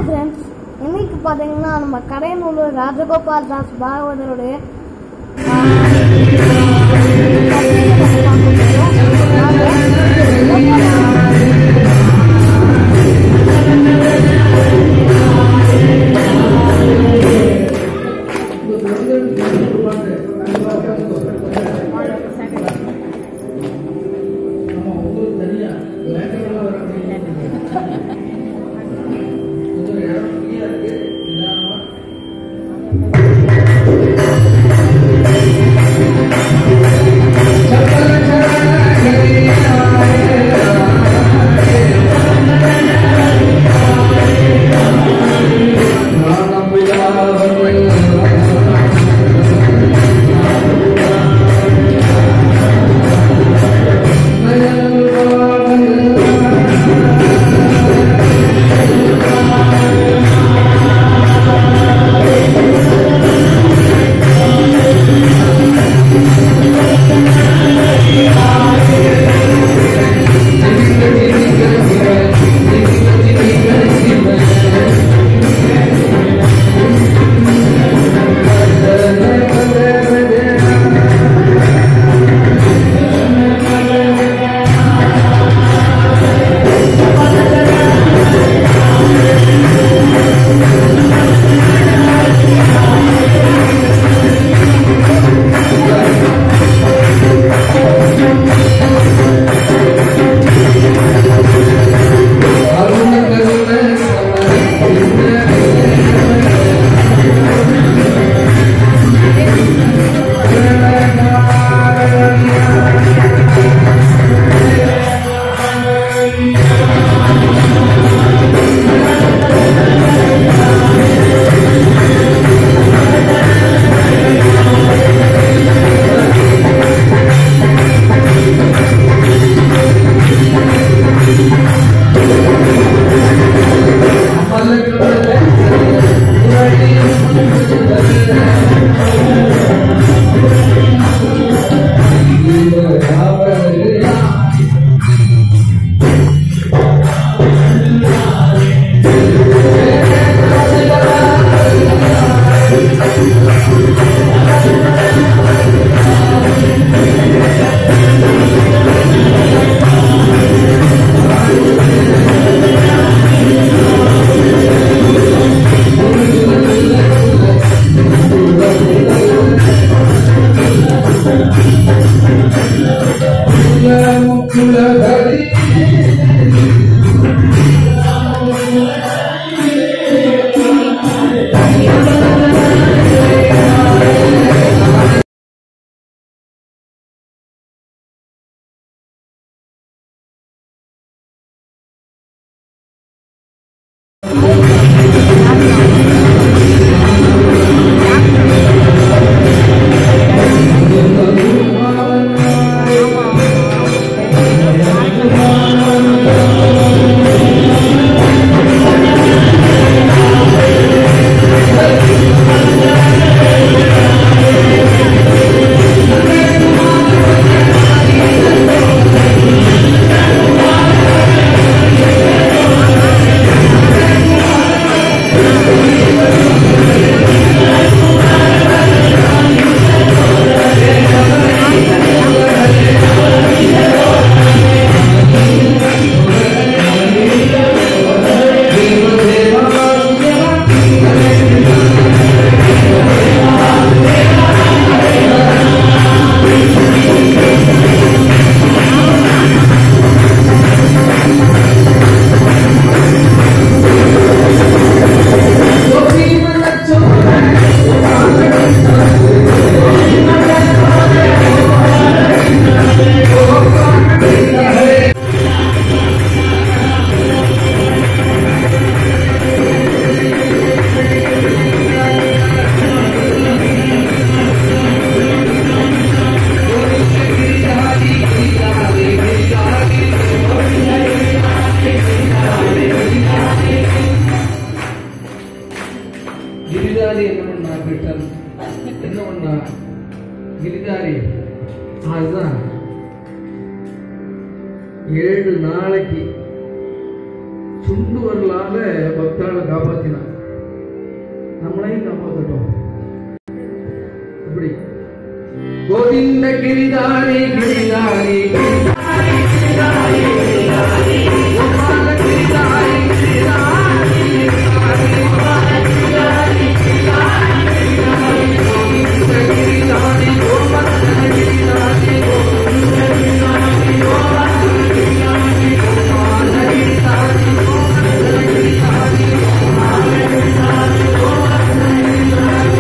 friends இன்னைக்கு பார்த்தீங்கன்னா நம்ம கடையனூர் ராஜகோபால் தாஸ் பாகவதருடைய ಗಿರಿದಾರಿ என்ன பண்ணா கிருஷ்ணன் என்ன பண்ணா கிரிதாரி அதுதான் ஏழு நாளைக்கு சுண்டு வரலால பக்தர்களை காப்பாத்தினான் நம்மளையும் காப்பாத்தட்டும் இப்படி கோவிந்த கிரிதாரி கிரிதாரி கிரிதாரி, கிரிதாரி, கோபால கிரிதாரி, கிரிதாரி, கிரிதாரி, கோவிந்த கிரிதாரி, கோபால கிரிதாரி, கோவிந்த கிரிதாரி, கோபால கிரிதாரி, கோபால கிரிதாரி, கோபால கிரிதாரி, கோபால கிரிதாரி, கோபால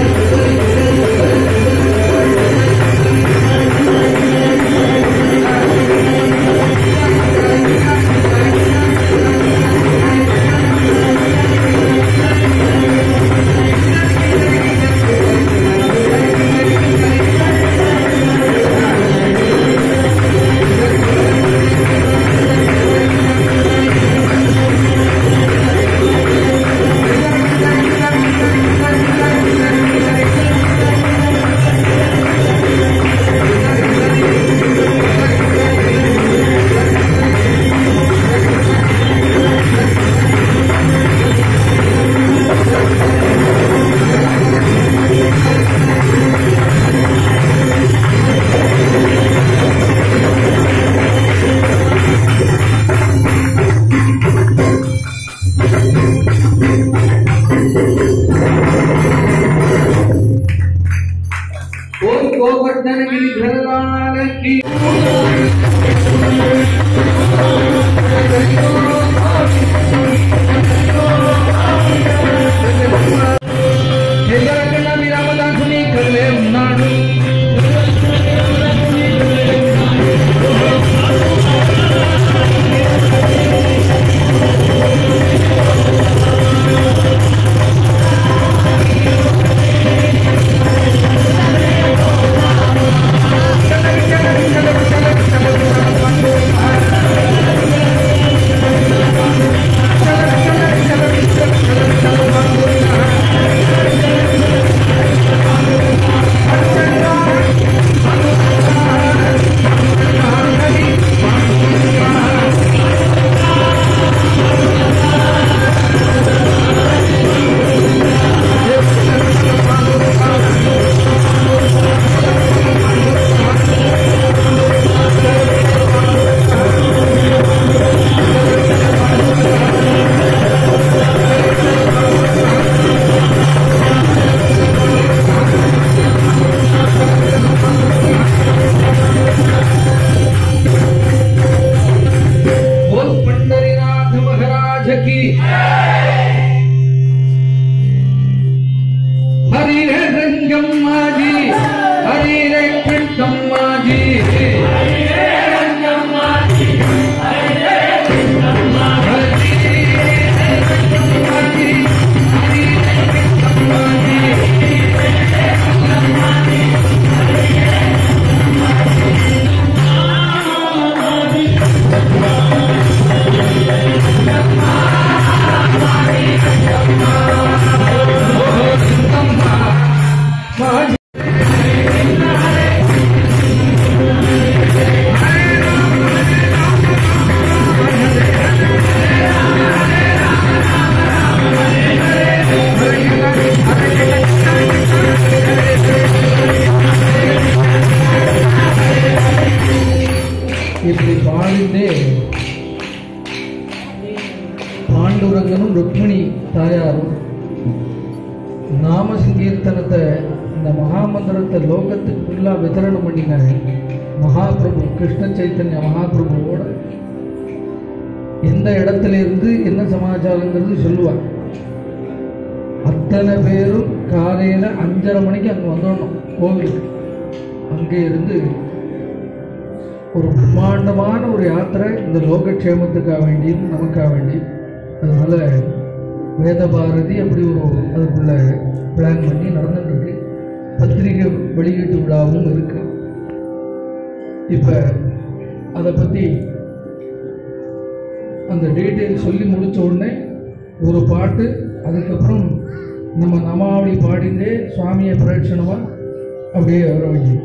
ओम गोवर्धन गिरिधर लाल की ఎల్లరకన్న విరామదాసుని కదిలే ఉన్నాడు बोल पंडरीनाथ महाराज की हरि रे रंगम्मा जी हरि रे कृष्णम्मा जी हरि रे रंगम्मा जी हरि रे कृष्णम्मा जी हरि रे रंगम्मा जी हरि रे कृष्णम्मा जी माँ இப்படி பாடிண்டே பாண்டுரங்கனும் ருக்மிணி தாயாரும் நாம சங்கீர்த்தனத்தை இந்த மகாமந்திரத்தை லோகத்துக்கு ஃபுல்லாக விதரணம் பண்ணின மகாபிரபு கிருஷ்ண சைத்தன்ய மகாபிரபுவோட எந்த இடத்துல இருந்து என்ன சமாச்சாரங்கிறது சொல்லுவார் அத்தனை பேரும் காலையில் அஞ்சரை மணிக்கு அங்கே வந்துடணும் கோவிலுக்கு அங்கே இருந்து ஒரு பிரம்மாண்டமான ஒரு யாத்திரை இந்த லோகக்ஷேமத்துக்காக வேண்டியும் நமக்காக வேண்டி அதனால வேத பாரதி அப்படி ஒரு அதுக்குள்ள பிளான் பண்ணி நடந்துட்டு இருக்கு பத்திரிகை வெளியீட்டு விழாவும் இருக்கு இப்போ அதை பற்றி அந்த டீட்டெயில் சொல்லி முடிச்ச உடனே ஒரு பாட்டு அதுக்கப்புறம் நம்ம நமாவளி பாடிண்டே சுவாமியை பிரதட்சணமாக அப்படியே வர வேண்டியது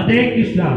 அதே கிருஷ்ணா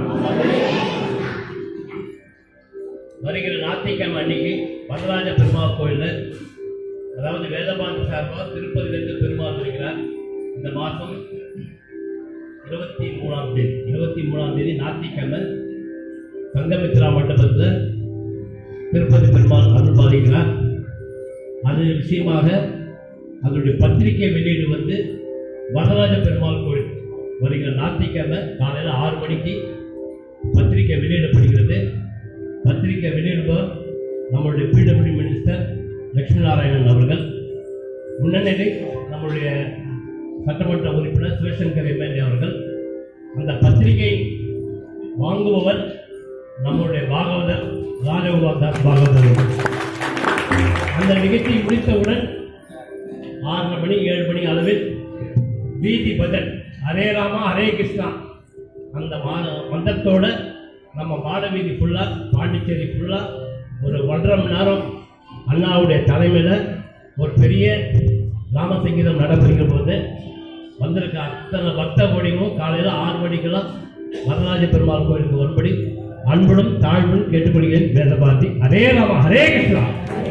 வருகிற ஞாயிற்றுக்கிழமை அன்னைக்கு வரராஜ பெருமாள் கோயிலில் அதாவது வேதபாண்டி சார்பாக திருப்பதியிலிருந்து பெருமாள் இருக்கிறார் இந்த மாதம் இருபத்தி மூணாம் தேதி இருபத்தி மூணாம் தேதி ஞாயிற்றுக்கிழமை சங்கமித்ரா மண்டபத்தில் திருப்பதி பெருமாள் அருள் பாலிக்கிறார் அது விஷயமாக அதனுடைய பத்திரிகை வெளியீடு வந்து வரதராஜ பெருமாள் கோயில் வருகிற ஞாயிற்றுக்கிழமை காலையில் ஆறு மணிக்கு பத்திரிகை வெளியிடப்படுகிறது பத்திரிகை வெளியிடுபவர் நம்மளுடைய பிடபிள்யூ மினிஸ்டர் லட்சுமி நாராயணன் அவர்கள் முன்னணியில் நம்முடைய சட்டமன்ற உறுப்பினர் சிவசங்கர் எம்எல்ஏ அவர்கள் அந்த பத்திரிகை வாங்குபவர் நம்முடைய பாகவதர் ராஜகோபால் தாஸ் பாகவதர் அவர்கள் அந்த நிகழ்ச்சி முடித்தவுடன் ஆறரை மணி ஏழு மணி அளவில் வீதி பஜன் ஹரே ராமா ஹரே கிருஷ்ணா அந்த மா- மந்திரத்தோட நம்ம மாட வீதி ஃபுல்லாக பாண்டிச்சேரி ஃபுல்லாக ஒரு ஒன்றரை மணி நேரம் அண்ணாவுடைய தலைமையில் ஒரு பெரிய ராம சங்கீதம் நடைபெறுகிற போது வந்திருக்க அத்தனை பக்த கோடிகளும் காலையில் ஆறு மணிக்கெல்லாம் வரராஜ பெருமாள் கோயிலுக்கு வரும்படி அன்புடன் தாழ்வுடன் கேட்டுக்கொள்கிறேன் வேதபாரதி ஹரே ராமா ஹரே கிருஷ்ணா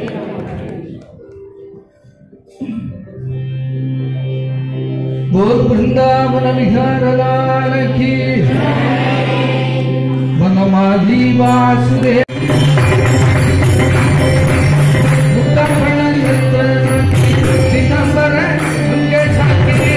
बोल वृंदावन विहार लाल की वनमाली वासुदेव मुक्तमण नंदन सितंबर उनके साथी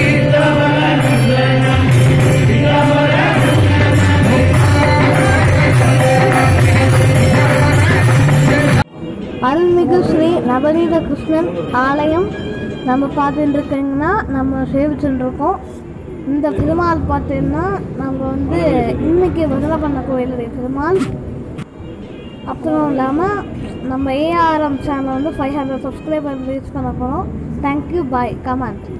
அருள்மிகு ஸ்ரீ நவநீத கிருஷ்ணன் ஆலயம் நம்ம பார்த்துட்டு இருக்கீங்கன்னா நம்ம சேவிச்சுட்டு இருக்கோம் இந்த திருமால் பார்த்தீங்கன்னா நம்ம வந்து இன்னைக்கு முதல பண்ண கோயிலுடைய திருமால் அப்புறம் இல்லாமல் நம்ம ஏஆர்எம் சேனல் வந்து ஃபைவ் ஹண்ட்ரட் சப்ஸ்கிரைபர் ரீச் பண்ண போகிறோம் தேங்க்யூ பாய் கமெண்ட்